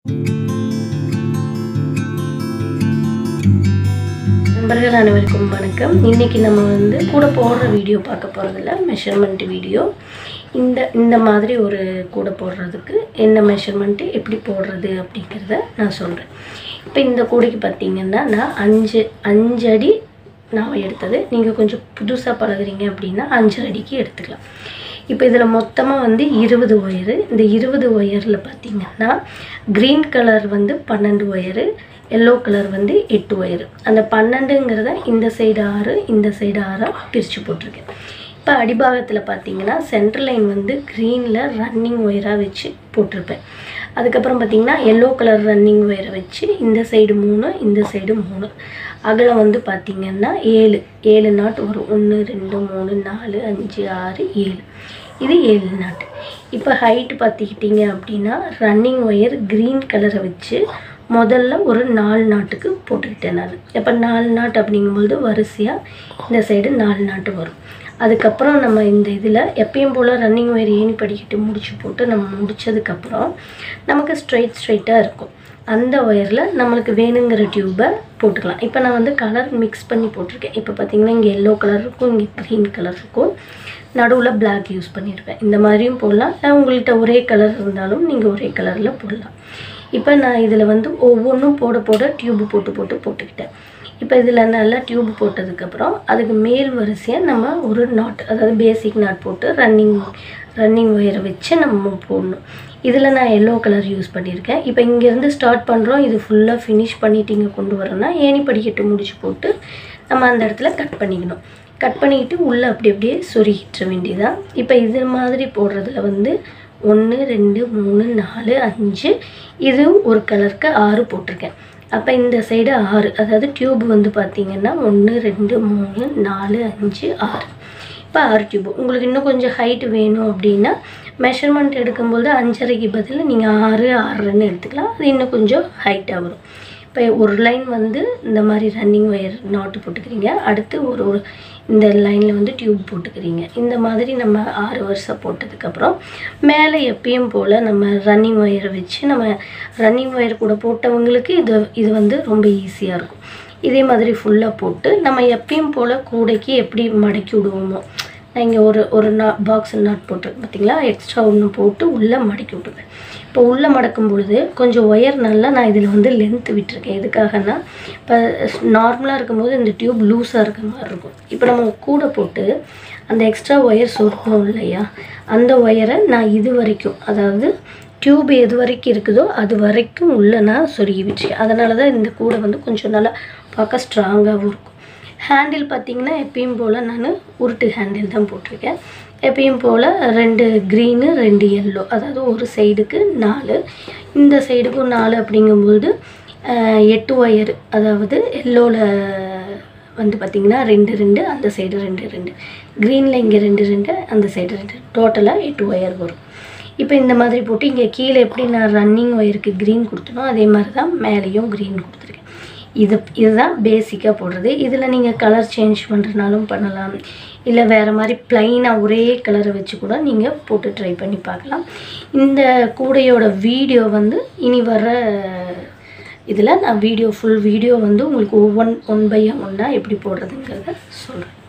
நண்பர்கள் அனைவருக்கும் வணக்கம் இன்றைக்கி நம்ம வந்து கூட போடுற வீடியோ பார்க்க போகிறதில்ல மெஷர்மெண்ட் வீடியோ இந்த இந்த மாதிரி ஒரு கூடை போடுறதுக்கு என்ன மெஷர்மெண்ட்டு எப்படி போடுறது அப்படிங்கிறத நான் சொல்கிறேன் இப்போ இந்த கூடைக்கு பார்த்தீங்கன்னா நான் அஞ்சு அஞ்சு அடி நான் எடுத்தது நீங்கள் கொஞ்சம் புதுசாக பழகுறீங்க அப்படின்னா அஞ்சு அடிக்கு எடுத்துக்கலாம் இப்போ இதில் மொத்தமாக வந்து இருபது ஒயரு இந்த இருபது ஒயரில் பார்த்தீங்கன்னா க்ரீன் கலர் வந்து பன்னெண்டு ஒயரு எல்லோ கலர் வந்து எட்டு ஒயரு அந்த பன்னெண்டுங்கிறத இந்த சைடு ஆறு இந்த சைடு ஆறாக பிரித்து போட்டிருக்கேன் இப்போ அடிபாகத்தில் பார்த்தீங்கன்னா சென்ட்ரல் லைன் வந்து க்ரீனில் ரன்னிங் ஒயராக வச்சு போட்டிருப்பேன் அதுக்கப்புறம் பார்த்தீங்கன்னா எல்லோ கலர் ரன்னிங் ஒயரை வச்சு இந்த சைடு மூணு இந்த சைடு மூணு அகலம் வந்து பார்த்திங்கன்னா ஏழு ஏழு நாட் வரும் ஒன்று ரெண்டு மூணு நாலு அஞ்சு ஆறு ஏழு இது ஏழு நாட் இப்போ ஹைட் பார்த்துக்கிட்டிங்க அப்படின்னா ரன்னிங் ஒயர் க்ரீன் கலரை வச்சு முதல்ல ஒரு நாலு நாட்டுக்கு போட்டுக்கிட்டேன் நான் இப்போ நாலு நாட் அப்படிங்கும்பொழுது வரிசையாக இந்த சைடு நாலு நாட்டு வரும் அதுக்கப்புறம் நம்ம இந்த இதில் எப்பயும் போல் ரன்னிங் ஒயர் ஏணி படிக்கிட்டு முடிச்சு போட்டு நம்ம முடித்ததுக்கப்புறம் நமக்கு ஸ்ட்ரைட் ஸ்ட்ரைட்டாக இருக்கும் அந்த ஒயரில் நம்மளுக்கு வேணுங்கிற டியூப்பை போட்டுக்கலாம் இப்போ நான் வந்து கலர் மிக்ஸ் பண்ணி போட்டிருக்கேன் இப்போ பார்த்தீங்கன்னா இங்கே எல்லோ கலர் இருக்கும் இங்கே க்ரீன் கலர் இருக்கும் நடுவில் பிளாக் யூஸ் பண்ணியிருப்பேன் இந்த மாதிரியும் போடலாம் இல்லை உங்கள்கிட்ட ஒரே கலர் இருந்தாலும் நீங்கள் ஒரே கலரில் போடலாம் இப்போ நான் இதில் வந்து ஒவ்வொன்றும் போட போட டியூப் போட்டு போட்டு போட்டுக்கிட்டேன் இப்போ இதில் நல்லா டியூப் போட்டதுக்கப்புறம் அதுக்கு மேல் வரிசையாக நம்ம ஒரு நாட் அதாவது பேசிக் நாட் போட்டு ரன்னிங் ரன்னிங் ஒயரை வச்சு நம்ம போடணும் இதில் நான் எல்லோ கலர் யூஸ் பண்ணியிருக்கேன் இப்போ இங்கேருந்து ஸ்டார்ட் பண்ணுறோம் இது ஃபுல்லாக ஃபினிஷ் பண்ணிட்டு இங்கே கொண்டு வரோன்னா ஏணி படிக்கட்டு முடிச்சு போட்டு நம்ம அந்த இடத்துல கட் பண்ணிக்கணும் கட் பண்ணிக்கிட்டு உள்ளே அப்படி அப்படியே சொருகிட்ட வேண்டியதான் இப்போ இது மாதிரி போடுறதுல வந்து ஒன்று ரெண்டு மூணு நாலு அஞ்சு இது ஒரு கலருக்கு ஆறு போட்டிருக்கேன் அப்போ இந்த சைடு ஆறு அதாவது டியூப் வந்து பார்த்திங்கன்னா ஒன்று ரெண்டு மூணு நாலு அஞ்சு ஆறு இப்போ ஆறு டியூப் உங்களுக்கு இன்னும் கொஞ்சம் ஹைட் வேணும் அப்படின்னா மெஷர்மெண்ட் எடுக்கும்போது அஞ்சரைக்கு பதில் நீங்கள் ஆறு ஆறுன்னு எடுத்துக்கலாம் அது இன்னும் கொஞ்சம் ஹைட்டாக வரும் இப்போ ஒரு லைன் வந்து இந்த மாதிரி ரன்னிங் ஒயர் நாட்டு போட்டுக்கிறீங்க அடுத்து ஒரு ஒரு இந்த லைனில் வந்து டியூப் போட்டுக்கிறீங்க இந்த மாதிரி நம்ம ஆறு வருஷம் போட்டதுக்கப்புறம் மேலே எப்பயும் போல் நம்ம ரன்னிங் ஒயரை வச்சு நம்ம ரன்னிங் ஒயர் கூட போட்டவங்களுக்கு இது இது வந்து ரொம்ப ஈஸியாக இருக்கும் இதே மாதிரி ஃபுல்லாக போட்டு நம்ம எப்பயும் போல் கூடைக்கு எப்படி மடக்கி விடுவோமோ நான் இங்கே ஒரு ஒரு நா பாக்ஸ் நாட் போட்டிருக்கேன் பார்த்தீங்களா எக்ஸ்ட்ரா ஒன்று போட்டு உள்ளே மடக்கி விட்டுருவேன் இப்போ உள்ளே மடக்கும் பொழுது கொஞ்சம் ஒயர் நல்லா நான் இதில் வந்து லென்த்து விட்டுருக்கேன் எதுக்காகனா இப்போ நார்மலாக இருக்கும்போது இந்த டியூப் லூஸாக இருக்க மாதிரி இருக்கும் இப்போ நம்ம கூட போட்டு அந்த எக்ஸ்ட்ரா ஒயர் சொருக்கணும் இல்லையா அந்த ஒயரை நான் இது வரைக்கும் அதாவது டியூப் எது வரைக்கும் இருக்குதோ அது வரைக்கும் உள்ளே நான் சொருகி வச்சுக்கேன் அதனால தான் இந்த கூடை வந்து கொஞ்சம் நல்லா பார்க்க ஸ்ட்ராங்காகவும் இருக்கும் ஹேண்டில் பார்த்திங்கன்னா எப்பயும் போல் நான் உருட்டு ஹேண்டில் தான் போட்டிருக்கேன் எப்பயும் போல் ரெண்டு க்ரீனு ரெண்டு எல்லோ அதாவது ஒரு சைடுக்கு நாலு இந்த சைடுக்கும் நாலு அப்படிங்கும்போது எட்டு ஒயர் அதாவது எல்லோவில் வந்து பார்த்திங்கன்னா ரெண்டு ரெண்டு அந்த சைடு ரெண்டு ரெண்டு க்ரீனில் இங்கே ரெண்டு ரெண்டு அந்த சைடு ரெண்டு டோட்டலாக எட்டு ஒயர் வரும் இப்போ இந்த மாதிரி போட்டு இங்கே கீழே எப்படி நான் ரன்னிங் ஒயருக்கு க்ரீன் கொடுத்தனோ அதே மாதிரி தான் மேலேயும் க்ரீன் கொடுத்துருக்கேன் இது இதுதான் பேசிக்காக போடுறது இதில் நீங்கள் கலர் சேஞ்ச் பண்ணுறனாலும் பண்ணலாம் இல்லை வேறு மாதிரி ப்ளைனாக ஒரே கலரை வச்சு கூட நீங்கள் போட்டு ட்ரை பண்ணி பார்க்கலாம் இந்த கூடையோட வீடியோ வந்து இனி வர இதில் நான் வீடியோ ஃபுல் வீடியோ வந்து உங்களுக்கு ஒவ்வொன் ஒன் பை ஒன்னாக எப்படி போடுறதுங்கிறத சொல்கிறேன்